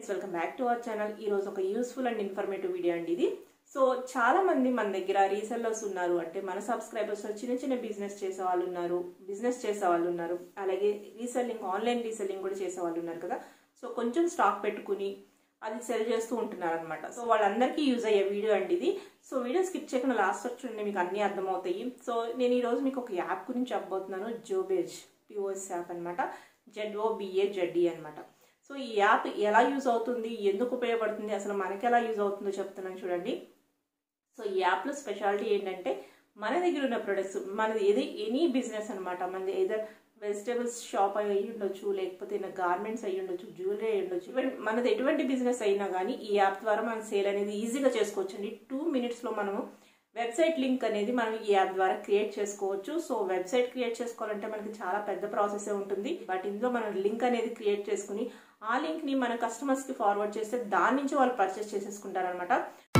welcome back to our channel ఈ రోజు ఒక యూస్ఫుల్ అండ్ ఇన్ఫర్మేటివ్ వీడియో అండి ఇది సో చాలా మంది మన దగ్గర రీసెల్లర్స్ ఉన్నారు అంటే మన సబ్స్క్రైబర్స్ చిన్న చిన్న బిజినెస్ చేసే వాళ్ళు ఉన్నారు బిజినెస్ చేసే వాళ్ళు ఉన్నారు అలాగే రీసెల్లింగ్ ఆన్లైన్ రీసెల్లింగ్ కూడా చేసే వాళ్ళు ఉన్నారు కదా సో కొంచెం స్టాక్ పెట్టుకుని అది సెల్ చేస్తూ ఉంటున్నారు అనమాట సో వాళ్ళందరికీ యూజ్ అయ్యే వీడియో అండి ఇది సో వీడియో స్కిప్ చేయకుండా లాస్ట్ వరకు చూడండి మీకు అన్ని అర్థమవుతాయి సో నేను ఈ రోజు మీకు ఒక యాప్ గురించి చెప్పబోతున్నాను జోబేజ్ పిఓఎస్ యాప్ అనమాట జెడ్ఓ బిఏ జెడ్ఈ అనమాట సో ఈ యాప్ ఎలా యూజ్ అవుతుంది ఎందుకు ఉపయోగపడుతుంది అసలు మనకి ఎలా యూజ్ అవుతుందో చెప్తున్నాను చూడండి సో ఈ యాప్లో స్పెషాలిటీ ఏంటంటే మన దగ్గర ఉన్న ప్రొడక్ట్స్ మనది ఏది ఎనీ బిజినెస్ అనమాట మనది ఏదర్ వెజిటేబుల్స్ షాప్ అయి ఉండొచ్చు లేకపోతే గార్మెంట్స్ అయి ఉండొచ్చు జ్యువెలరీ అయి ఉండొచ్చు ఈవెన్ మనది ఎటువంటి బిజినెస్ అయినా కానీ ఈ యాప్ ద్వారా మనం సేల్ అనేది ఈజీగా చేసుకోవచ్చు అండి టూ మినిట్స్లో మనము వెబ్సైట్ లింక్ అనేది మనం ఈ యాప్ ద్వారా క్రియేట్ చేసుకోవచ్చు సో వెబ్సైట్ క్రియేట్ చేసుకోవాలంటే మనకి చాలా పెద్ద ప్రాసెస్ ఉంటుంది బట్ ఇందులో మనం లింక్ అనేది క్రియేట్ చేసుకుని ఆ లింక్ ని మన కస్టమర్స్ కి ఫార్వర్డ్ చేస్తే దాని నుంచి వాళ్ళు పర్చేస్ చేసేసుకుంటారనమాట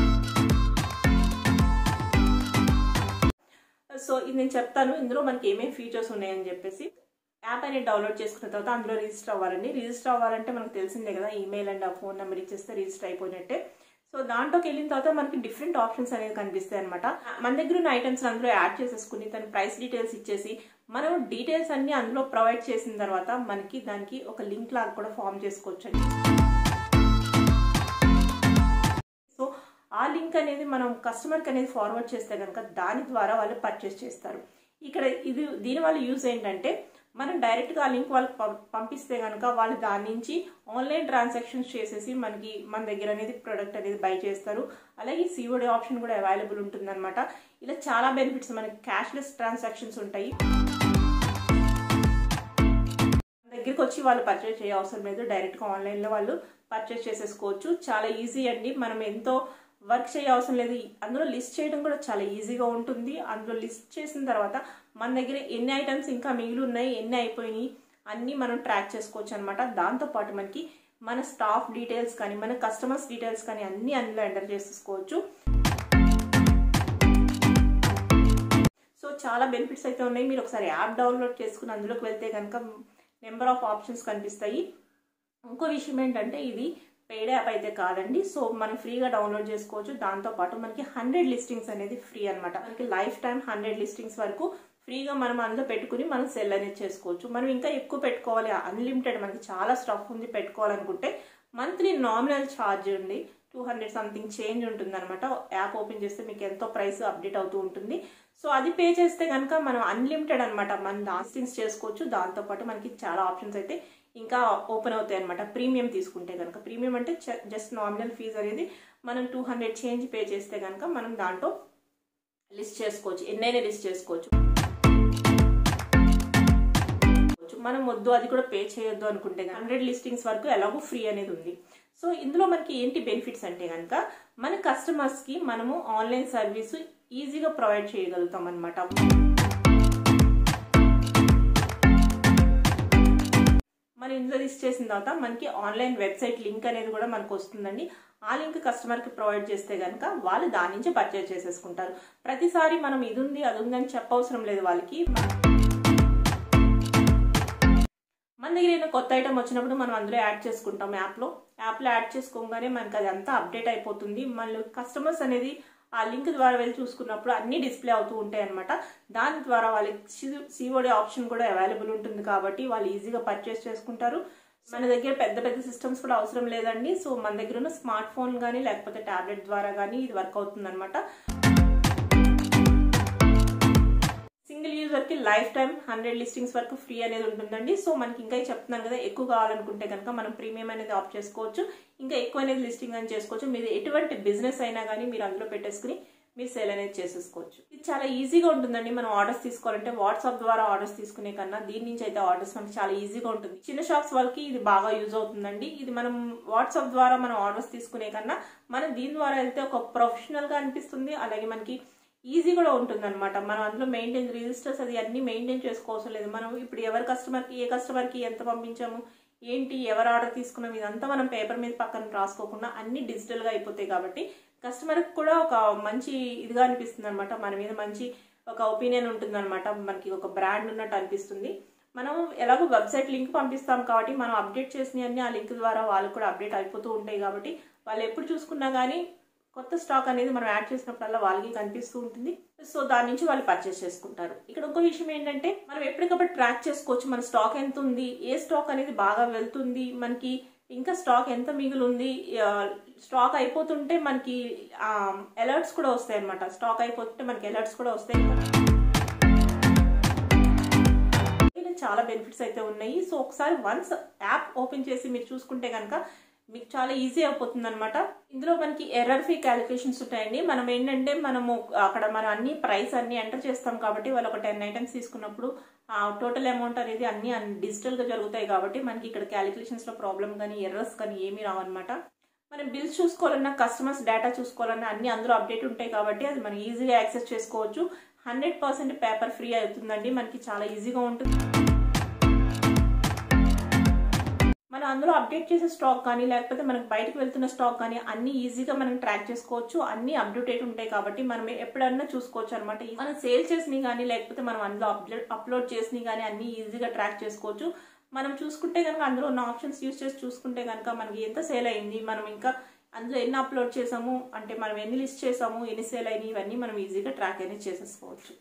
సో ఇది నేను చెప్తాను ఇందులో మనకి ఏమేమి ఫీచర్స్ ఉన్నాయని చెప్పేసి యాప్ అనేది డౌన్లోడ్ చేసుకున్న తర్వాత అందులో రిజిస్టర్ అవ్వాలండి రిజిస్టర్ అవ్వాలంటే మనకు తెలిసిందే కదా ఈమెయిల్ అండ్ ఆ ఫోన్ నెంబర్ ఇచ్చేస్తే రిజిస్టర్ అయిపోయినట్టే సో దాంట్లోకి వెళ్ళిన తర్వాత మనకి డిఫరెంట్ ఆప్షన్స్ అనేది కనిపిస్తాయి అనమాట మన దగ్గర ఉన్న ఐటమ్స్ అందులో యాడ్ చేసేసుకుని తన ప్రైస్ డీటెయిల్స్ ఇచ్చేసి మనం డీటెయిల్స్ అన్ని అందులో ప్రొవైడ్ చేసిన తర్వాత మనకి దానికి ఒక లింక్ లాగా కూడా ఫామ్ చేసుకోవచ్చు అండి సో ఆ లింక్ అనేది మనం కస్టమర్కి అనేది ఫార్వర్డ్ చేస్తే కనుక దాని ద్వారా వాళ్ళు పర్చేస్ చేస్తారు ఇక్కడ ఇది దీని వల్ల యూజ్ ఏంటంటే మనం డైరెక్ట్గా ఆ లింక్ వాళ్ళకి పంపిస్తే కనుక వాళ్ళు దాని నుంచి ఆన్లైన్ ట్రాన్సాక్షన్స్ చేసేసి మనకి మన దగ్గర అనేది ప్రొడక్ట్ అనేది బై చేస్తారు అలాగే సిఓడి ఆప్షన్ కూడా అవైలబుల్ ఉంటుందన్నమాట ఇలా చాలా బెనిఫిట్స్ మనకి క్యాష్లెస్ ట్రాన్సాక్షన్స్ ఉంటాయి దగ్గరికి వచ్చి వాళ్ళు పర్చేస్ చేయ అవసరం లేదు డైరెక్ట్గా ఆన్లైన్లో వాళ్ళు పర్చేస్ చేసేసుకోవచ్చు చాలా ఈజీ అండి మనం ఎంతో వర్క్ చేయ అవసరం లేదు అందులో లిస్ట్ చేయడం కూడా చాలా ఈజీగా ఉంటుంది అందులో లిస్ట్ చేసిన తర్వాత మన దగ్గర ఎన్ని ఐటమ్స్ ఇంకా మిగిలి ఉన్నాయి ఎన్ని అయిపోయినాయి అన్నీ మనం ట్రాక్ చేసుకోవచ్చు అనమాట దాంతోపాటు మనకి మన స్టాఫ్ డీటెయిల్స్ కానీ మన కస్టమర్స్ డీటెయిల్స్ కానీ అన్ని అందులో ఎంటర్ చేసేసుకోవచ్చు సో చాలా బెనిఫిట్స్ అయితే ఉన్నాయి మీరు ఒకసారి యాప్ డౌన్లోడ్ చేసుకుని అందులోకి వెళ్తే కనుక నెంబర్ ఆఫ్ ఆప్షన్స్ కనిపిస్తాయి ఇంకో విషయం ఏంటంటే ఇది పెయిడ్ యాప్ అయితే కాదండి సో మనం ఫ్రీగా డౌన్లోడ్ చేసుకోవచ్చు దాంతోపాటు మనకి హండ్రెడ్ లిస్టింగ్స్ అనేది ఫ్రీ అనమాట మనకి లైఫ్ టైం హండ్రెడ్ లిస్టింగ్స్ వరకు ఫ్రీగా మనం అందులో పెట్టుకుని మనం సెల్ అనేది చేసుకోవచ్చు మనం ఇంకా ఎక్కువ పెట్టుకోవాలి అన్లిమిటెడ్ మనకి చాలా స్టఫ్ ఉంది పెట్టుకోవాలనుకుంటే మంత్లీ నామినల్ ఛార్జ్ ఉంది టూ హండ్రెడ్ సంథింగ్ చేంజ్ ఉంటుంది అనమాట యాప్ ఓపెన్ చేస్తే మీకు ఎంతో ప్రైస్ అప్డేట్ అవుతూ ఉంటుంది సో అది పే చేస్తే కనుక మనం అన్లిమిటెడ్ అనమాట మన లాస్టింగ్స్ చేసుకోవచ్చు దాంతోపాటు మనకి చాలా ఆప్షన్స్ అయితే ఇంకా ఓపెన్ అవుతాయి అనమాట ప్రీమియం తీసుకుంటే కనుక ప్రీమియం అంటే జస్ట్ నామినల్ ఫీజ్ అనేది మనం టూ హండ్రెడ్ చేంజ్ పే చేస్తే కనుక మనం దాంట్లో లిస్ట్ చేసుకోవచ్చు ఎన్నైనా లిస్ట్ చేసుకోవచ్చు మనం వద్దు అది కూడా పే చేయొద్దు అనుకుంటే హండ్రెడ్ లిస్టింగ్స్ వరకు ఎలాగో ఫ్రీ అనేది ఉంది సో ఇందులో మనకి ఏంటి బెనిఫిట్స్ అంటే కనుక మన కస్టమర్స్కి మనము ఆన్లైన్ సర్వీస్ ఈజీగా ప్రొవైడ్ చేయగలుగుతాం అనమాట మనం ఇందులో లిస్ట్ చేసిన తర్వాత మనకి ఆన్లైన్ వెబ్సైట్ లింక్ అనేది కూడా మనకు వస్తుందండి ఆ లింక్ కస్టమర్కి ప్రొవైడ్ చేస్తే కనుక వాళ్ళు దాని నుంచి పర్చేజ్ చేసేసుకుంటారు ప్రతిసారి మనం ఇది ఉంది అది ఉందని చెప్పవసరం లేదు వాళ్ళకి మన దగ్గర ఏదైనా కొత్త ఐటమ్ వచ్చినప్పుడు మనం అందులో యాడ్ చేసుకుంటాం యాప్లో యాప్లో యాడ్ చేసుకోగానే మనకి అది అంతా అప్డేట్ అయిపోతుంది మళ్ళీ కస్టమర్స్ అనేది ఆ లింక్ ద్వారా వెళ్ళి చూసుకున్నప్పుడు అన్ని డిస్ప్లే అవుతూ ఉంటాయి అనమాట దాని ద్వారా వాళ్ళకి సిఓడి ఆప్షన్ కూడా అవైలబుల్ ఉంటుంది కాబట్టి వాళ్ళు ఈజీగా పర్చేస్ చేసుకుంటారు మన దగ్గర పెద్ద పెద్ద సిస్టమ్స్ కూడా అవసరం లేదండి సో మన దగ్గర ఉన్న స్మార్ట్ ఫోన్ కానీ లేకపోతే ట్యాబ్లెట్ ద్వారా కానీ ఇది వర్క్ అవుతుంది అనమాట సింగిల్ యూజర్కి లైఫ్ టైం హండ్రెడ్ లిస్టింగ్స్ వరకు ఫ్రీ అనేది ఉంటుందండి సో మనకి ఇంకా చెప్తున్నాను కదా ఎక్కువ కావాలనుకుంటే కనుక మనం ప్రీమియం అనేది ఆప్ చేసుకోవచ్చు ఇంకా ఎక్కువ అనేది లిస్టింగ్ అని చేసుకోవచ్చు మీరు ఎటువంటి బిజినెస్ అయినా కానీ మీరు అందులో పెట్టేసుకుని మీరు సేల్ అనేది చేసేసుకోవచ్చు ఇది చాలా ఈజీగా ఉంటుందండి మనం ఆర్డర్స్ తీసుకోవాలంటే వాట్సాప్ ద్వారా ఆర్డర్స్ తీసుకునే కన్నా దీని నుంచి అయితే ఆర్డర్స్ మనకి చాలా ఈజీగా ఉంటుంది చిన్న షాప్స్ వాళ్ళకి ఇది బాగా యూజ్ అవుతుందండి ఇది మనం వాట్సాప్ ద్వారా మనం ఆర్డర్స్ తీసుకునే కన్నా మనం దీని ద్వారా వెళ్తే ఒక ప్రొఫెషనల్గా అనిపిస్తుంది అలాగే మనకి ఈజీ కూడా ఉంటుంది అనమాట మనం అందులో మెయింటైన్ రిజిస్టర్స్ అది అన్ని మెయింటైన్ చేసుకోవసం లేదు మనం ఇప్పుడు ఎవరి కస్టమర్కి ఏ కస్టమర్కి ఎంత పంపించాము ఏంటి ఎవరు ఆర్డర్ తీసుకున్నాం ఇదంతా మనం పేపర్ మీద పక్కన రాసుకోకుండా అన్ని డిజిటల్గా అయిపోతాయి కాబట్టి కస్టమర్కి కూడా ఒక మంచి ఇదిగా అనిపిస్తుంది అనమాట మన మీద మంచి ఒక ఒపీనియన్ ఉంటుంది అనమాట మనకి ఒక బ్రాండ్ ఉన్నట్టు అనిపిస్తుంది మనం ఎలాగో వెబ్సైట్ లింక్ పంపిస్తాం కాబట్టి మనం అప్డేట్ చేసినవన్నీ ఆ లింక్ ద్వారా వాళ్ళకు కూడా అప్డేట్ అయిపోతూ ఉంటాయి కాబట్టి వాళ్ళు ఎప్పుడు చూసుకున్నా కానీ కొత్త స్టాక్ అనేది మనం యాడ్ చేసినప్పుడల్లా వాళ్ళకి కనిపిస్తూ ఉంటుంది సో దాని నుంచి వాళ్ళు పర్చేస్ చేసుకుంటారు ఇక్కడ ఇంకో విషయం ఏంటంటే మనం ఎప్పటికప్పుడు ట్రాక్ చేసుకోవచ్చు మన స్టాక్ ఎంత ఉంది ఏ స్టాక్ అనేది బాగా వెళ్తుంది మనకి ఇంకా స్టాక్ ఎంత మిగిలి ఉంది స్టాక్ అయిపోతుంటే మనకి అలర్ట్స్ కూడా వస్తాయి అనమాట స్టాక్ అయిపోతుంటే మనకి అలర్ట్స్ కూడా వస్తాయి చాలా బెనిఫిట్స్ అయితే ఉన్నాయి సో ఒకసారి వన్స్ యాప్ ఓపెన్ చేసి మీరు చూసుకుంటే కనుక మీకు చాలా ఈజీ అయిపోతుంది అనమాట ఇందులో మనకి ఎర్రర్ ఫీ క్యాలిక్యులేషన్స్ ఉంటాయండి మనం ఏంటంటే మనము అక్కడ మనం అన్ని ప్రైస్ అన్ని ఎంటర్ చేస్తాం కాబట్టి వాళ్ళు ఒక టెన్ ఐటమ్స్ తీసుకున్నప్పుడు ఆ టోటల్ అమౌంట్ అనేది అన్ని డిజిటల్ గా జరుగుతాయి కాబట్టి మనకి ఇక్కడ క్యాలిక్యులేషన్స్ లో ప్రాబ్లం కానీ ఎర్రర్స్ కానీ ఏమీ రావన్నమాట మనం బిల్స్ చూసుకోవాలన్నా కస్టమర్స్ డేటా చూసుకోవాలన్నా అన్ని అందులో అప్డేట్ ఉంటాయి కాబట్టి అది మనం ఈజీగా యాక్సెస్ చేసుకోవచ్చు హండ్రెడ్ పర్సెంట్ పేపర్ ఫ్రీ అవుతుందండి మనకి చాలా ఈజీగా ఉంటుంది మనం అందులో అప్డేట్ చేసే స్టాక్ కానీ లేకపోతే మనకి బయటకు వెళ్తున్న స్టాక్ కానీ అన్ని ఈజీగా మనం ట్రాక్ చేసుకోవచ్చు అన్ని అప్డేట్ ఉంటాయి కాబట్టి మనం ఎప్పుడన్నా చూసుకోవచ్చు అనమాట మనం సేల్ చేసినవి కానీ లేకపోతే మనం అందులో అప్లోడ్ అప్లోడ్ చేసినవి కానీ అన్ని ఈజీగా ట్రాక్ చేసుకోవచ్చు మనం చూసుకుంటే కనుక అందులో ఉన్న ఆప్షన్స్ యూస్ చేసి చూసుకుంటే కనుక మనకి ఎంత సేల్ అయింది మనం ఇంకా అందులో ఎన్ని అప్లోడ్ చేసాము అంటే మనం ఎన్ని లిస్ట్ చేసాము ఎన్ని సేల్ అయినాయి ఇవన్నీ మనం ఈజీగా ట్రాక్ అనేది చేసేసుకోవచ్చు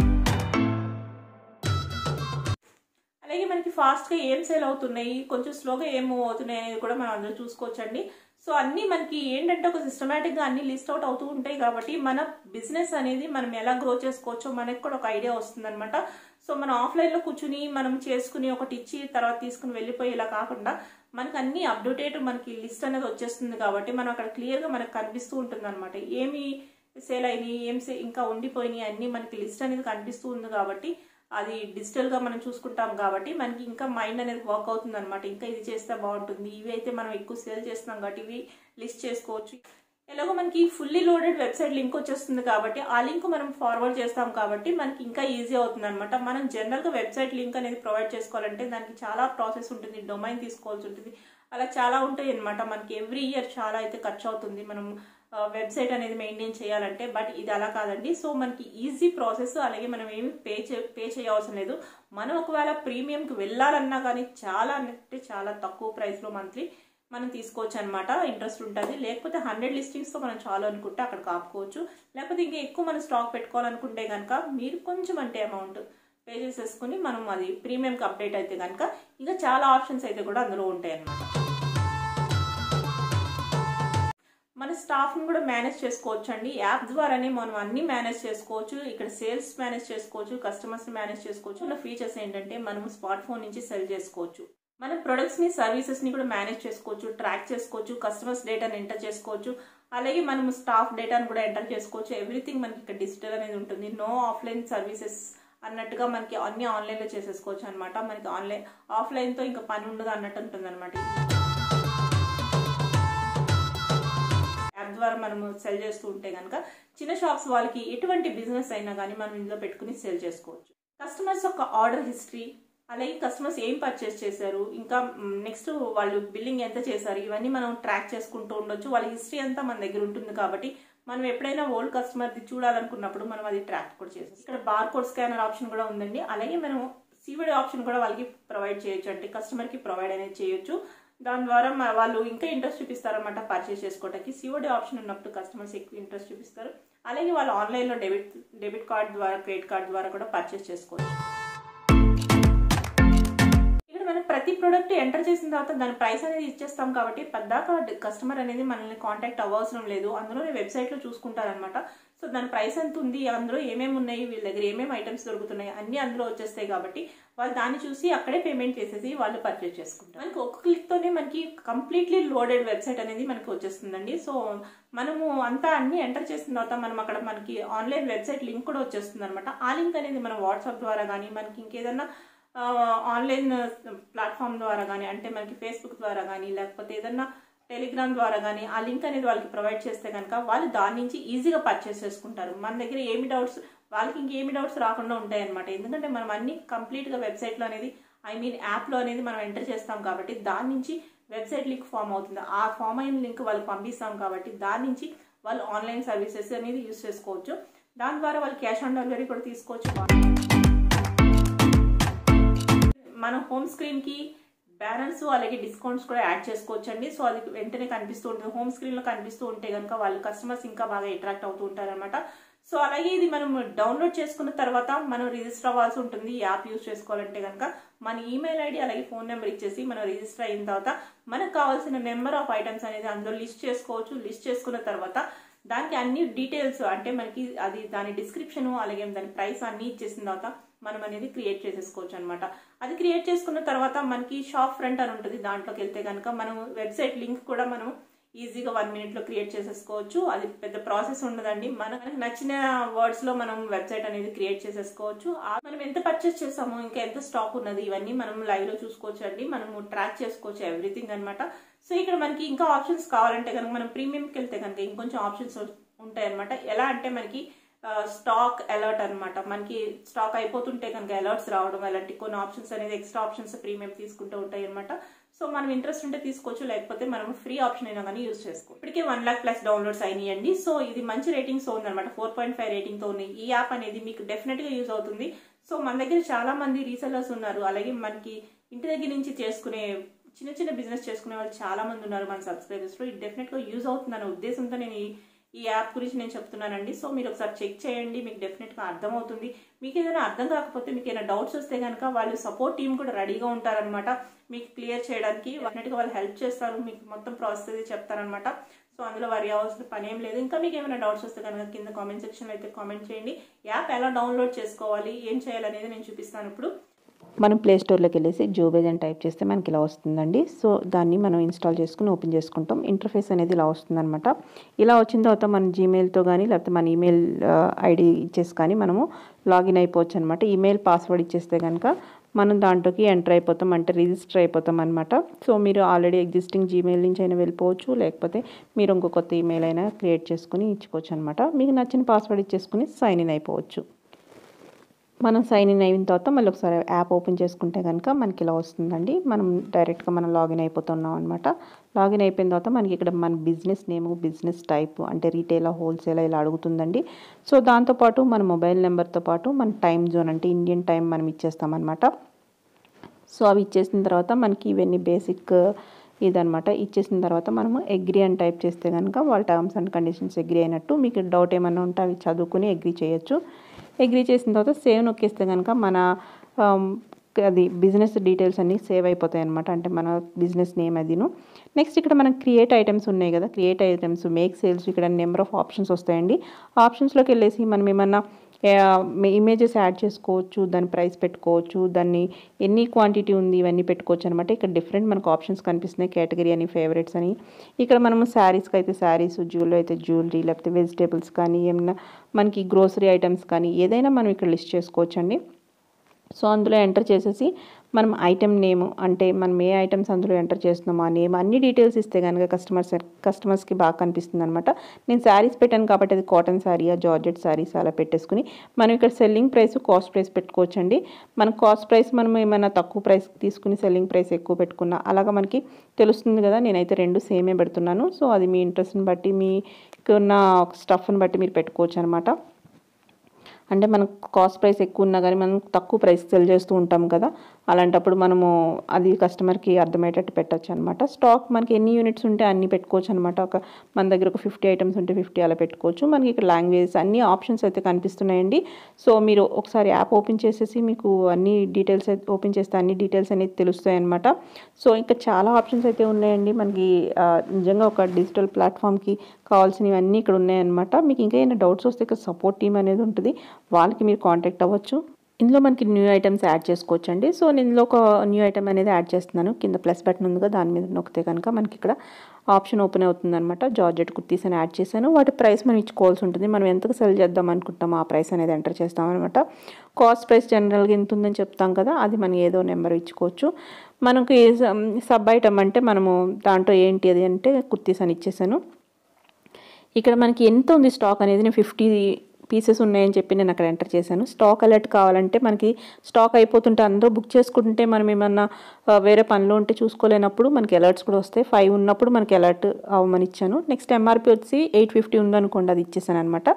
అలాగే మనకి ఫాస్ట్గా ఏం సేల్ అవుతున్నాయి కొంచెం స్లోగా ఏం మూవ్ అవుతున్నాయి అనేది కూడా మనం అందరూ చూసుకోవచ్చండి సో అన్నీ మనకి ఏంటంటే ఒక సిస్టమేటిక్గా అన్ని లిస్ట్ అవుట్ అవుతూ ఉంటాయి కాబట్టి మన బిజినెస్ అనేది మనం ఎలా గ్రో చేసుకోవచ్చో మనకి కూడా ఒక ఐడియా వస్తుందన్నమాట సో మనం ఆఫ్లైన్లో కూర్చుని మనం చేసుకుని ఒకటి ఇచ్చి తర్వాత తీసుకుని వెళ్ళిపోయి ఇలా కాకుండా మనకి అన్ని అప్డేటెడ్ మనకి లిస్ట్ అనేది వచ్చేస్తుంది కాబట్టి మనం అక్కడ క్లియర్గా మనకు కనిపిస్తూ ఉంటుంది అనమాట ఏమి సేల్ అయినాయి ఏం ఇంకా ఉండిపోయినాయి అన్నీ మనకి లిస్ట్ అనేది కనిపిస్తూ ఉంది కాబట్టి అది డిజిటల్గా మనం చూసుకుంటాం కాబట్టి మనకి ఇంకా మైండ్ అనేది వర్క్ అవుతుంది అనమాట ఇంకా ఇది చేస్తే బాగుంటుంది ఇవి అయితే మనం ఎక్కువ సేల్ చేస్తున్నాం కాబట్టి ఇవి లిస్ట్ చేసుకోవచ్చు ఎలాగో మనకి ఫుల్లీ లోడెడ్ వెబ్సైట్ లింక్ వచ్చేస్తుంది కాబట్టి ఆ లింక్ మనం ఫార్వర్డ్ చేస్తాం కాబట్టి మనకి ఇంకా ఈజీ అవుతుంది అనమాట మనం జనరల్గా వెబ్సైట్ లింక్ అనేది ప్రొవైడ్ చేసుకోవాలంటే దానికి చాలా ప్రాసెస్ ఉంటుంది డొమైన్ తీసుకోవాల్సి ఉంటుంది అలా చాలా ఉంటాయి అనమాట మనకి ఎవ్రీ ఇయర్ చాలా అయితే ఖర్చు అవుతుంది మనం వెబ్సైట్ అనేది మెయింటైన్ చేయాలంటే బట్ ఇది అలా కాదండి సో మనకి ఈజీ ప్రాసెస్ అలాగే మనం ఏమి పే చే పే చేయవసరం లేదు మనం ఒకవేళ ప్రీమియంకి వెళ్ళాలన్నా కానీ చాలా అంటే చాలా తక్కువ ప్రైస్లో మంత్లీ మనం తీసుకోవచ్చు అనమాట ఇంట్రెస్ట్ ఉంటుంది లేకపోతే హండ్రెడ్ లిస్టింగ్స్తో మనం చాలు అనుకుంటే అక్కడ కాపుకోవచ్చు లేకపోతే ఇంకా ఎక్కువ మనం స్టాక్ పెట్టుకోవాలనుకుంటే కనుక మీరు కొంచెం అంటే అమౌంట్ పే చేసేసుకుని మనం అది ప్రీమియంకి అప్డేట్ అయితే కనుక ఇంకా చాలా ఆప్షన్స్ అయితే కూడా అందులో ఉంటాయి అన్నమాట మన స్టాఫ్ని కూడా మేనేజ్ చేసుకోవచ్చు అండి యాప్ ద్వారానే మనం అన్ని మేనేజ్ చేసుకోవచ్చు ఇక్కడ సేల్స్ మేనేజ్ చేసుకోవచ్చు కస్టమర్స్ మేనేజ్ చేసుకోవచ్చు ఉన్న ఫీచర్స్ ఏంటంటే మనం స్మార్ట్ ఫోన్ నుంచి సెల్ చేసుకోవచ్చు మన ప్రొడక్ట్స్ ని సర్వీసెస్ ని కూడా మేనేజ్ చేసుకోవచ్చు ట్రాక్ చేసుకోవచ్చు కస్టమర్స్ డేటాను ఎంటర్ చేసుకోవచ్చు అలాగే మనం స్టాఫ్ డేటాను కూడా ఎంటర్ చేసుకోవచ్చు ఎవ్రీథింగ్ మనకి ఇక్కడ డిజిటల్ అనేది ఉంటుంది నో ఆఫ్లైన్ సర్వీసెస్ అన్నట్టుగా మనకి అన్ని ఆన్లైన్ లో చేసేసుకోవచ్చు అనమాట మనకి ఆన్లైన్ ఆఫ్లైన్ తో ఇంకా పని ఉండదు అన్నట్టు ఉంటుంది అనమాట యాప్ ద్వారా మనం సెల్ చేస్తూ ఉంటే కనుక చిన్న షాప్స్ వాళ్ళకి ఎటువంటి బిజినెస్ అయినా కానీ మనం ఇందులో పెట్టుకుని సెల్ చేసుకోవచ్చు కస్టమర్స్ యొక్క ఆర్డర్ హిస్టరీ అలాగే కస్టమర్స్ ఏం పర్చేస్ చేశారు ఇంకా నెక్స్ట్ వాళ్ళు బిల్లింగ్ ఎంత చేశారు ఇవన్నీ మనం ట్రాక్ చేసుకుంటూ ఉండొచ్చు వాళ్ళ హిస్టరీ అంతా మన దగ్గర ఉంటుంది కాబట్టి మనం ఎప్పుడైనా ఓల్డ్ కస్టమర్ది చూడాలనుకున్నప్పుడు మనం అది ట్రాక్ కూడా చేస్తాం ఇక్కడ బార్ కోడ్ స్కానర్ ఆప్షన్ కూడా ఉందండి అలాగే మనం సివిడి ఆప్షన్ కూడా వాళ్ళకి ప్రొవైడ్ చేయొచ్చు అంటే కస్టమర్కి ప్రొవైడ్ అనేది చేయొచ్చు దాని ద్వారా వాళ్ళు ఇంకా ఇంట్రెస్ట్ చూపిస్తారన్నమాట పర్చేస్ చేసుకోవడానికి సిఓడి ఆప్షన్ ఉన్నప్పుడు కస్టమర్స్ ఎక్కువ ఇంట్రెస్ట్ చూపిస్తారు అలాగే వాళ్ళు ఆన్లైన్లో డెబిట్ డెబిట్ కార్డ్ ద్వారా క్రెడిట్ కార్డ్ ద్వారా కూడా పర్చేస్ చేసుకోవచ్చు ఇక్కడ మనం ప్రతి ప్రోడక్ట్ ఎంటర్ చేసిన తర్వాత దాని ప్రైస్ అనేది ఇచ్చేస్తాం కాబట్టి పద్దాక కస్టమర్ అనేది మనల్ని కాంటాక్ట్ అవ్వవసరం లేదు అందులోనే వెబ్సైట్లో చూసుకుంటారనమాట సో దాని ప్రైస్ ఎంత ఉంది అందులో ఏమేమి ఉన్నాయి వీళ్ళ దగ్గర ఏమేమి ఐటమ్స్ దొరుకుతున్నాయి అన్ని అందులో వచ్చేస్తాయి కాబట్టి వాళ్ళు దాన్ని చూసి అక్కడే పేమెంట్ చేసేసి వాళ్ళు పర్చేస్ చేసుకుంటారు మనకి ఒక క్లిక్తోనే మనకి కంప్లీట్లీ లోడెడ్ వెబ్సైట్ అనేది మనకి వచ్చేస్తుందండి సో మనము అంతా అన్ని ఎంటర్ చేసిన తర్వాత మనం అక్కడ మనకి ఆన్లైన్ వెబ్సైట్ లింక్ కూడా వచ్చేస్తుంది అనమాట ఆ లింక్ అనేది మనం వాట్సాప్ ద్వారా కానీ మనకి ఇంకేదన్నా ఆన్లైన్ ప్లాట్ఫామ్ ద్వారా కానీ అంటే మనకి ఫేస్బుక్ ద్వారా కానీ లేకపోతే ఏదన్నా టెలిగ్రామ్ ద్వారా కానీ ఆ లింక్ అనేది వాళ్ళకి ప్రొవైడ్ చేస్తే కనుక వాళ్ళు దాని నుంచి ఈజీగా పర్చేస్ చేసుకుంటారు మన దగ్గర ఏమి డౌట్స్ వాళ్ళకి ఇంకేమి డౌట్స్ రాకుండా ఉంటాయి అనమాట ఎందుకంటే మనం అన్ని కంప్లీట్గా వెబ్సైట్లో అనేది ఐ మీన్ యాప్లో అనేది మనం ఎంటర్ చేస్తాం కాబట్టి దాని నుంచి వెబ్సైట్ లింక్ ఫామ్ అవుతుంది ఆ ఫామ్ అయిన లింక్ వాళ్ళకి పంపిస్తాం కాబట్టి దాని నుంచి వాళ్ళు ఆన్లైన్ సర్వీసెస్ అనేది యూస్ చేసుకోవచ్చు దాని ద్వారా వాళ్ళు క్యాష్ ఆన్ డెలివరీ కూడా తీసుకోవచ్చు మన హోమ్ స్క్రీన్కి బ్యానర్స్ అలాగే డిస్కౌంట్స్ కూడా యాడ్ చేసుకోవచ్చు అండి సో అది వెంటనే కనిపిస్తూ ఉంటుంది హోమ్ స్క్రీన్లో కనిపిస్తూ ఉంటే కనుక వాళ్ళు కస్టమర్స్ ఇంకా బాగా అట్రాక్ట్ అవుతూ ఉంటారనమాట సో అలాగే ఇది మనం డౌన్లోడ్ చేసుకున్న తర్వాత మనం రిజిస్టర్ అవ్వాల్సి ఉంటుంది ఈ యాప్ యూస్ చేసుకోవాలంటే కనుక మన ఈమెయిల్ ఐడి అలాగే ఫోన్ నెంబర్ ఇచ్చేసి మనం రిజిస్టర్ అయిన తర్వాత మనకు కావాల్సిన నెంబర్ ఆఫ్ ఐటమ్స్ అనేది అందులో లిస్ట్ చేసుకోవచ్చు లిస్ట్ చేసుకున్న తర్వాత దానికి అన్ని డీటెయిల్స్ అంటే మనకి అది దాని డిస్క్రిప్షన్ అలాగే దాని ప్రైస్ అన్ని ఇచ్చేసిన తర్వాత మనం అనేది క్రియేట్ చేసేసుకోవచ్చు అనమాట అది క్రియేట్ చేసుకున్న తర్వాత మనకి షాప్ ఫ్రంట్ అని ఉంటుంది దాంట్లోకి వెళ్తే కనుక మనం వెబ్సైట్ లింక్ కూడా మనం ఈజీగా వన్ మినిట్ లో క్రియేట్ చేసేసుకోవచ్చు అది పెద్ద ప్రాసెస్ ఉండదండి మనకు నచ్చిన వర్డ్స్ లో మనం వెబ్సైట్ అనేది క్రియేట్ చేసేసుకోవచ్చు మనం ఎంత పర్చేస్ చేసాము ఇంకా ఎంత స్టాక్ ఉన్నది ఇవన్నీ మనం లైవ్ లో చూసుకోవచ్చు అండి మనం ట్రాక్ చేసుకోవచ్చు ఎవ్రీథింగ్ అనమాట సో ఇక్కడ మనకి ఇంకా ఆప్షన్స్ కావాలంటే కనుక మనం ప్రీమియంకి వెళ్తే కనుక ఇంకొంచెం ఆప్షన్స్ ఉంటాయి అనమాట ఎలా అంటే మనకి స్టాక్ అలర్ట్ అనమాట మనకి స్టాక్ అయిపోతుంటే కనుక అలర్ట్స్ రావడం అలాంటి కొన్ని ఆప్షన్స్ అనేది ఎక్స్ట్రా ఆప్షన్స్ ప్రీమియం తీసుకుంటూ ఉంటాయి అనమాట సో మనం ఇంట్రెస్ట్ ఉంటే తీసుకోవచ్చు లేకపోతే మనం ఫ్రీ ఆప్షన్ అయినా కానీ యూస్ చేసుకో ఇప్పటికే వన్ లాక్ ప్లస్ డౌన్లోడ్స్ అయినాయండి సో ఇది మంచి రేటింగ్స్ ఉందన్నమాట ఫోర్ పాయింట్ ఫైవ్ రేటింగ్ తో ఉంది ఈ యాప్ అనేది మీకు డెఫినెట్ గా యూజ్ అవుతుంది సో మన దగ్గర చాలా మంది రీసెలర్స్ ఉన్నారు అలాగే మనకి ఇంటి దగ్గర నుంచి చేసుకునే చిన్న చిన్న బిజినెస్ చేసుకునే వాళ్ళు చాలా మంది ఉన్నారు మన సబ్స్క్రైబర్స్ లో ఇది డెఫినెట్ గా యూజ్ అవుతుందనే ఉద్దేశంతో నేను ఈ యాప్ గురించి నేను చెప్తున్నానండి సో మీరు ఒకసారి చెక్ చేయండి మీకు డెఫినెట్ గా అర్థమవుతుంది మీకు ఏదైనా అర్థం కాకపోతే మీకు ఏదైనా డౌట్స్ వస్తే కనుక వాళ్ళు సపోర్ట్ టీం కూడా రెడీగా ఉంటారనమాట మీకు క్లియర్ చేయడానికి డెఫినెట్ గా వాళ్ళు హెల్ప్ చేస్తారు మీకు మొత్తం ప్రాసెస్ అది చెప్తారనమాట సో అందులో వరి అవ్వాల్సిన పని ఏం లేదు ఇంకా మీకు ఏమైనా డౌట్స్ వస్తే కనుక కింద కామెంట్ సెక్షన్ అయితే కామెంట్ చేయండి యాప్ ఎలా డౌన్లోడ్ చేసుకోవాలి ఏం చేయాలనేది నేను చూపిస్తాను ఇప్పుడు మనం ప్లే స్టోర్లోకి వెళ్ళేసి జోబేజ్ అని టైప్ చేస్తే మనకి ఇలా వస్తుందండి సో దాన్ని మనం ఇన్స్టాల్ చేసుకుని ఓపెన్ చేసుకుంటాం ఇంటర్ఫేస్ అనేది ఇలా వస్తుందన్నమాట ఇలా వచ్చిన తర్వాత మన జీమెయిల్తో కానీ లేకపోతే మన ఈమెయిల్ ఐడి ఇచ్చేసి కానీ మనము లాగిన్ అయిపోవచ్చు అనమాట ఈమెయిల్ పాస్వర్డ్ ఇచ్చేస్తే కనుక మనం దాంట్లోకి ఎంటర్ అయిపోతాం అంటే రిజిస్టర్ అయిపోతాం అనమాట సో మీరు ఆల్రెడీ ఎగ్జిస్టింగ్ జీమెయిల్ నుంచి అయినా వెళ్ళిపోవచ్చు లేకపోతే మీరు ఇంకో కొత్త ఈమెయిల్ అయినా క్రియేట్ చేసుకుని ఇచ్చుకోవచ్చు అనమాట మీకు నచ్చిన పాస్వర్డ్ ఇచ్చేసుకుని సైన్ ఇన్ అయిపోవచ్చు మనం సైన్ ఇన్ అయిన తర్వాత మళ్ళీ ఒకసారి యాప్ ఓపెన్ చేసుకుంటే కనుక మనకి ఇలా వస్తుందండి మనం డైరెక్ట్గా మనం లాగిన్ అయిపోతున్నాం అనమాట లాగిన్ అయిపోయిన తర్వాత మనకి ఇక్కడ మన బిజినెస్ నేమ్ బిజినెస్ టైప్ అంటే రీటైల్ హోల్సేల్ ఇలా అడుగుతుందండి సో దాంతోపాటు మన మొబైల్ నెంబర్తో పాటు మన టైం జోన్ అంటే ఇండియన్ టైం మనం ఇచ్చేస్తామన్నమాట సో అవి ఇచ్చేసిన తర్వాత మనకి ఇవన్నీ బేసిక్ ఇదనమాట ఇచ్చేసిన తర్వాత మనము అగ్రి అని టైప్ చేస్తే కనుక వాళ్ళ టర్మ్స్ అండ్ కండిషన్స్ అగ్రి అయినట్టు మీకు డౌట్ ఏమైనా ఉంటే అవి చదువుకుని అగ్రి చేయొచ్చు అగ్రి చేసిన తర్వాత సేవ్ నొక్కేస్తే కనుక మన అది బిజినెస్ డీటెయిల్స్ అన్నీ సేవ్ అయిపోతాయి అనమాట అంటే మన బిజినెస్ నేమ్ అదిను నెక్స్ట్ ఇక్కడ మనం క్రియేట్ ఐటమ్స్ ఉన్నాయి కదా క్రియేట్ ఐటమ్స్ మేక్ సేల్స్ ఇక్కడ నెంబర్ ఆఫ్ ఆప్షన్స్ వస్తాయండి ఆప్షన్స్లోకి వెళ్ళేసి మనం ఏమన్నా ఇమేజెస్ యాడ్ చేసుకోవచ్చు దాని ప్రైస్ పెట్టుకోవచ్చు దాన్ని ఎన్ని క్వాంటిటీ ఉంది ఇవన్నీ పెట్టుకోవచ్చు అనమాట ఇక్కడ డిఫరెంట్ మనకు ఆప్షన్స్ కనిపిస్తున్నాయి కేటగిరీ అని ఫేవరెట్స్ అని ఇక్కడ మనము శారీస్కి అయితే శారీస్ జ్యువెలరీ అయితే జ్యువెలరీ లేకపోతే వెజిటేబుల్స్ కానీ ఏమన్నా మనకి గ్రోసరీ ఐటమ్స్ కానీ ఏదైనా మనం ఇక్కడ లిస్ట్ చేసుకోవచ్చండి సో అందులో ఎంటర్ చేసేసి మనం ఐటెం నేమ్ అంటే మనం ఏ ఐటమ్స్ అందులో ఎంటర్ చేస్తున్నామో ఆ నేమ్ అన్ని డీటెయిల్స్ ఇస్తే కనుక కస్టమర్స్ కస్టమర్స్కి బాగా కనిపిస్తుంది అనమాట నేను శారీస్ పెట్టాను కాబట్టి అది కాటన్ శారీయా జార్జెట్ శారీస్ అలా పెట్టేసుకుని మనం ఇక్కడ సెల్లింగ్ ప్రైస్ కాస్ట్ ప్రైస్ పెట్టుకోవచ్చండి మన కాస్ట్ ప్రైస్ మనం ఏమైనా తక్కువ ప్రైస్ తీసుకుని సెల్లింగ్ ప్రైస్ ఎక్కువ పెట్టుకున్నా అలాగా మనకి తెలుస్తుంది కదా నేనైతే రెండు సేమే పెడుతున్నాను సో అది మీ ఇంట్రెస్ట్ని బట్టి మీకున్న స్టఫ్ని బట్టి మీరు పెట్టుకోవచ్చు అనమాట అంటే మనకు కాస్ట్ ప్రైస్ ఎక్కువ ఉన్నా కానీ మనం తక్కువ ప్రైస్ సెల్ చేస్తూ ఉంటాం కదా అలాంటప్పుడు మనము అది కస్టమర్కి అర్థమయ్యేటట్టు పెట్టచ్చు అనమాట స్టాక్ మనకి ఎన్ని యూనిట్స్ ఉంటే అన్ని పెట్టుకోవచ్చు అనమాట ఒక మన దగ్గర ఒక ఫిఫ్టీ ఐటమ్స్ ఉంటే ఫిఫ్టీ అలా పెట్టుకోవచ్చు మనకి ఇక్కడ లాంగ్వేజ్ అన్ని ఆప్షన్స్ అయితే కనిపిస్తున్నాయండి సో మీరు ఒకసారి యాప్ ఓపెన్ చేసేసి మీకు అన్ని డీటెయిల్స్ ఓపెన్ చేస్తే అన్ని డీటెయిల్స్ అనేది తెలుస్తాయి అనమాట సో ఇంకా చాలా ఆప్షన్స్ అయితే ఉన్నాయండి మనకి నిజంగా ఒక డిజిటల్ ప్లాట్ఫామ్కి కావాల్సినవన్నీ ఇక్కడ ఉన్నాయన్నమాట మీకు ఇంకా ఏమైనా డౌట్స్ వస్తే ఇక్కడ సపోర్ట్ టీమ్ అనేది ఉంటుంది వాళ్ళకి మీరు కాంటాక్ట్ అవ్వచ్చు ఇందులో మనకి న్యూ ఐటమ్స్ యాడ్ చేసుకోవచ్చు అండి సో నేను ఇందులో ఒక న్యూ ఐటమ్ అనేది యాడ్ చేస్తున్నాను కింద ప్లస్ బటన్ ఉందిగా దాని మీద నొక్కితే కనుక మనకి ఇక్కడ ఆప్షన్ ఓపెన్ అవుతుంది అనమాట జార్జెట్ కుర్తీస్ అని యాడ్ చేశాను వాటి ప్రైస్ మనం ఇచ్చుకోవాల్సి ఉంటుంది మనం ఎంతకు సెల్ చేద్దాం అనుకుంటామో ఆ ప్రైస్ అనేది ఎంటర్ చేస్తాం అనమాట కాస్ట్ ప్రైస్ జనరల్గా ఎంత ఉందని చెప్తాం కదా అది మనం ఏదో నెంబర్ ఇచ్చుకోవచ్చు మనకి సబ్ ఐటమ్ అంటే మనము దాంట్లో ఏంటి అది అంటే కుర్తీస్ అని ఇచ్చేసాను ఇక్కడ మనకి ఎంత ఉంది స్టాక్ అనేది నేను ఫిఫ్టీ పీసెస్ ఉన్నాయని చెప్పి నేను అక్కడ ఎంటర్ చేశాను స్టాక్ అలర్ట్ కావాలంటే మనకి స్టాక్ అయిపోతుంటే అందరూ బుక్ చేసుకుంటుంటే మనం ఏమన్నా వేరే పనిలో ఉంటే చూసుకోలేనప్పుడు మనకి అలర్ట్స్ కూడా వస్తాయి ఫైవ్ ఉన్నప్పుడు మనకి అలర్ట్ అవ్వమని ఇచ్చాను నెక్స్ట్ ఎంఆర్పి వచ్చి ఎయిట్ ఫిఫ్టీ ఉందనుకోండి అది ఇచ్చేసాను అనమాట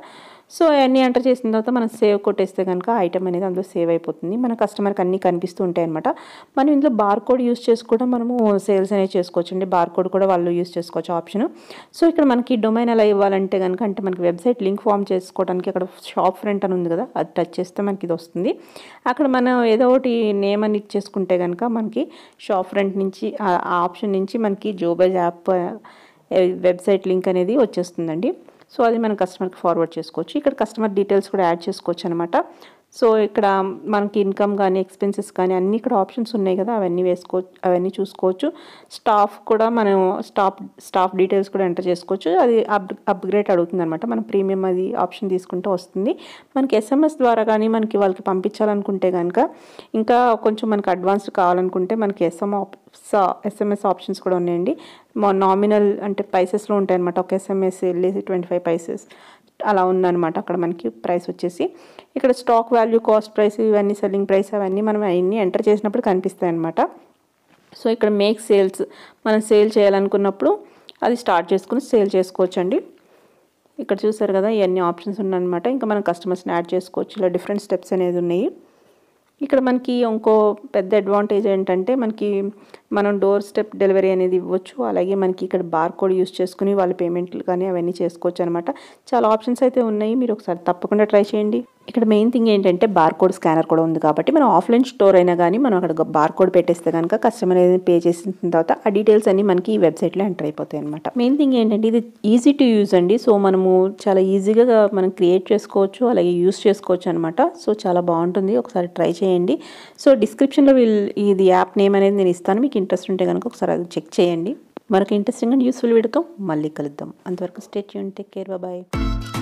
సో అవన్నీ ఎంటర్ చేసిన తర్వాత మనం సేవ్ కొట్టేస్తే కనుక ఐటమ్ అనేది అందులో సేవ్ అయిపోతుంది మన కస్టమర్కి అన్నీ కనిపిస్తూ ఉంటాయి అనమాట మనం ఇందులో బార్ కోడ్ యూస్ చేసి కూడా మనము సేల్స్ అనేది చేసుకోవచ్చు అండి బార్ కోడ్ కూడా వాళ్ళు యూస్ చేసుకోవచ్చు ఆప్షన్ సో ఇక్కడ మనకి డొమైన్ ఎలా ఇవ్వాలంటే కనుక అంటే మనకి వెబ్సైట్ లింక్ ఫామ్ చేసుకోవడానికి అక్కడ షాప్ ఫ్రంట్ అని ఉంది కదా అది టచ్ చేస్తే మనకి ఇది వస్తుంది అక్కడ మనం ఏదో ఒకటి నేమ్ అని ఇచ్చేసుకుంటే కనుక మనకి షాప్ ఫ్రంట్ నుంచి ఆ ఆప్షన్ నుంచి మనకి జోబైజ్ యాప్ వెబ్సైట్ లింక్ అనేది వచ్చేస్తుందండి సో అది మనం కస్టమర్కి ఫార్వర్డ్ చేసుకోవచ్చు ఇక్కడ కస్టమర్ డీటెయిల్స్ కూడా యాడ్ చేసుకోవచ్చు అనమాట సో ఇక్కడ మనకి ఇన్కమ్ కానీ ఎక్స్పెన్సెస్ కానీ అన్ని ఇక్కడ ఆప్షన్స్ ఉన్నాయి కదా అవన్నీ వేసుకో అవన్నీ చూసుకోవచ్చు స్టాఫ్ కూడా మనం స్టాఫ్ స్టాఫ్ డీటెయిల్స్ కూడా ఎంటర్ చేసుకోవచ్చు అది అప్ అప్గ్రేడ్ అడుగుతుంది అనమాట మనం ప్రీమియం అది ఆప్షన్ తీసుకుంటే వస్తుంది మనకి ఎస్ఎంఎస్ ద్వారా కానీ మనకి వాళ్ళకి పంపించాలనుకుంటే కనుక ఇంకా కొంచెం మనకి అడ్వాన్స్డ్ కావాలనుకుంటే మనకి ఎస్ఎం ఆప్ ఎస్ఎంఎస్ ఆప్షన్స్ కూడా ఉన్నాయండి నామినల్ అంటే పైసెస్లో ఉంటాయన్నమాట ఒక ఎస్ఎంఎస్ వెళ్ళేసి ట్వంటీ ఫైవ్ పైసెస్ అలా ఉందన్నమాట అక్కడ మనకి ప్రైస్ వచ్చేసి ఇక్కడ స్టాక్ వాల్యూ కాస్ట్ ప్రైస్ ఇవన్నీ సెల్లింగ్ ప్రైస్ అవన్నీ మనం అవన్నీ ఎంటర్ చేసినప్పుడు కనిపిస్తాయి అనమాట సో ఇక్కడ మేక్ సేల్స్ మనం సేల్ చేయాలనుకున్నప్పుడు అది స్టార్ట్ చేసుకుని సేల్ చేసుకోవచ్చండి ఇక్కడ చూసారు కదా ఇవన్నీ ఆప్షన్స్ ఉన్నాయన్నమాట ఇంకా మనం కస్టమర్స్ని యాడ్ చేసుకోవచ్చు ఇలా డిఫరెంట్ స్టెప్స్ అనేది ఉన్నాయి ఇక్కడ మనకి ఇంకో పెద్ద అడ్వాంటేజ్ ఏంటంటే మనకి మనం డోర్ స్టెప్ డెలివరీ అనేది ఇవ్వచ్చు అలాగే మనకి ఇక్కడ బార్ కోడ్ యూస్ చేసుకుని వాళ్ళ పేమెంట్లు కానీ అవన్నీ చేసుకోవచ్చు అనమాట చాలా ఆప్షన్స్ అయితే ఉన్నాయి మీరు ఒకసారి తప్పకుండా ట్రై చేయండి ఇక్కడ మెయిన్ థింగ్ ఏంటంటే బార్ కోడ్ స్కానర్ కూడా ఉంది కాబట్టి మనం ఆఫ్లైన్ స్టోర్ అయినా కానీ మనం అక్కడ బార్ కోడ్ పెట్టేస్తే కనుక కస్టమర్ ఏదైనా పే చేసిన తర్వాత ఆ డీటెయిల్స్ అన్ని మనకి ఈ వెబ్సైట్లో ఎంటర్ అయిపోతాయి అనమాట మెయిన్ థింగ్ ఏంటంటే ఇది ఈజీ టు యూజ్ అండి సో మనము చాలా ఈజీగా మనం క్రియేట్ చేసుకోవచ్చు అలాగే యూస్ చేసుకోవచ్చు అనమాట సో చాలా బాగుంటుంది ఒకసారి ట్రై చేయండి సో డిస్క్రిప్షన్లో వీళ్ళు ఇది యాప్ నేమ్ అనేది నేను ఇస్తాను మీకు ఇంట్రెస్ట్ ఉంటే కనుక ఒకసారి అది చెక్ చేయండి మరొక ఇంట్రెస్టింగ్ అండ్ యూస్ఫుల్ వీడియోతో మళ్ళీ కలుద్దాం అంతవరకు స్టేట్ యూన్ టేక్ కేర్ బాయ్